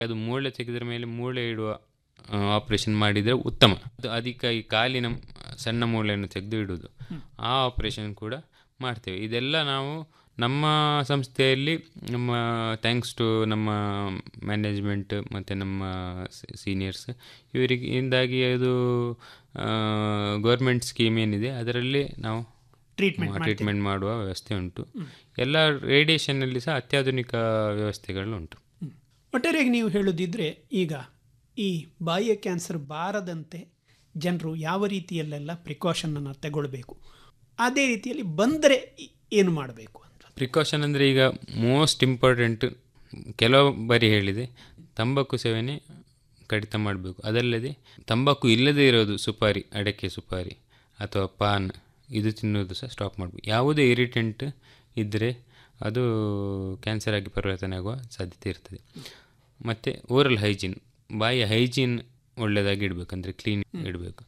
ಅದು ಮೂಳೆ ತೆಗೆದ್ರ ಮೇಲೆ ಮೂಳೆ ಇಡುವ ಆಪರೇಷನ್ ಮಾಡಿದರೆ ಉತ್ತಮ ಅದು ಅದಕ್ಕೆ ಈ ಕಾಲಿನ ಸಣ್ಣ ಮೂಳೆಯನ್ನು ತೆಗೆದು ಇಡುವುದು ಆ ಆಪರೇಷನ್ ಕೂಡ ಮಾಡ್ತೇವೆ ಇದೆಲ್ಲ ನಾವು ನಮ್ಮ ಸಂಸ್ಥೆಯಲ್ಲಿ ನಮ್ಮ ಥ್ಯಾಂಕ್ಸ್ ಟು ನಮ್ಮ ಮ್ಯಾನೇಜ್ಮೆಂಟ್ ಮತ್ತು ನಮ್ಮ ಸೀನಿಯರ್ಸ್ ಇವರಿಗೆ ಇಂದಾಗಿ ಅದು ಗೌರ್ಮೆಂಟ್ ಸ್ಕೀಮ್ ಏನಿದೆ ಅದರಲ್ಲಿ ನಾವು ಟ್ರೀಟ್ಮೆಂಟ್ ಟ್ರೀಟ್ಮೆಂಟ್ ಮಾಡುವ ವ್ಯವಸ್ಥೆ ಉಂಟು ಎಲ್ಲ ರೇಡಿಯೇಷನ್ನಲ್ಲಿ ಸಹ ಅತ್ಯಾಧುನಿಕ ವ್ಯವಸ್ಥೆಗಳು ಉಂಟು ಒಟ್ಟಾರೆಯಾಗಿ ನೀವು ಹೇಳೋದಿದ್ರೆ ಈಗ ಈ ಬಾಯಿಯ ಕ್ಯಾನ್ಸರ್ ಬಾರದಂತೆ ಜನರು ಯಾವ ರೀತಿಯಲ್ಲೆಲ್ಲ ಪ್ರಿಕಾಷನನ್ನು ತಗೊಳ್ಬೇಕು ಅದೇ ರೀತಿಯಲ್ಲಿ ಬಂದರೆ ಏನು ಮಾಡಬೇಕು ಅಂತ ಪ್ರಿಕಾಷನ್ ಅಂದರೆ ಈಗ ಮೋಸ್ಟ್ ಇಂಪಾರ್ಟೆಂಟ್ ಕೆಲವು ಬಾರಿ ಹೇಳಿದೆ ತಂಬಾಕು ಸೇವನೆ ಕಡಿತ ಮಾಡಬೇಕು ಅದಲ್ಲದೆ ತಂಬಾಕು ಇಲ್ಲದೇ ಇರೋದು ಸುಪಾರಿ ಅಡಕೆ ಸುಪಾರಿ ಅಥವಾ ಪಾನ್ ಇದು ತಿನ್ನೋದು ಸಹ ಸ್ಟಾಪ್ ಮಾಡಬೇಕು ಯಾವುದೇ ಇರಿಟೆಂಟ್ ಇದ್ದರೆ ಅದು ಕ್ಯಾನ್ಸರ್ ಆಗಿ ಪರಿವರ್ತನೆ ಆಗುವ ಸಾಧ್ಯತೆ ಇರ್ತದೆ ಮತ್ತು ಓರಲ್ ಹೈಜೀನ್ ಬಾಯಿಯ ಹೈಜೀನ್ ಒಳ್ಳೆಯದಾಗಿ ಇಡಬೇಕು ಅಂದರೆ ಕ್ಲೀನ್ ಇಡಬೇಕು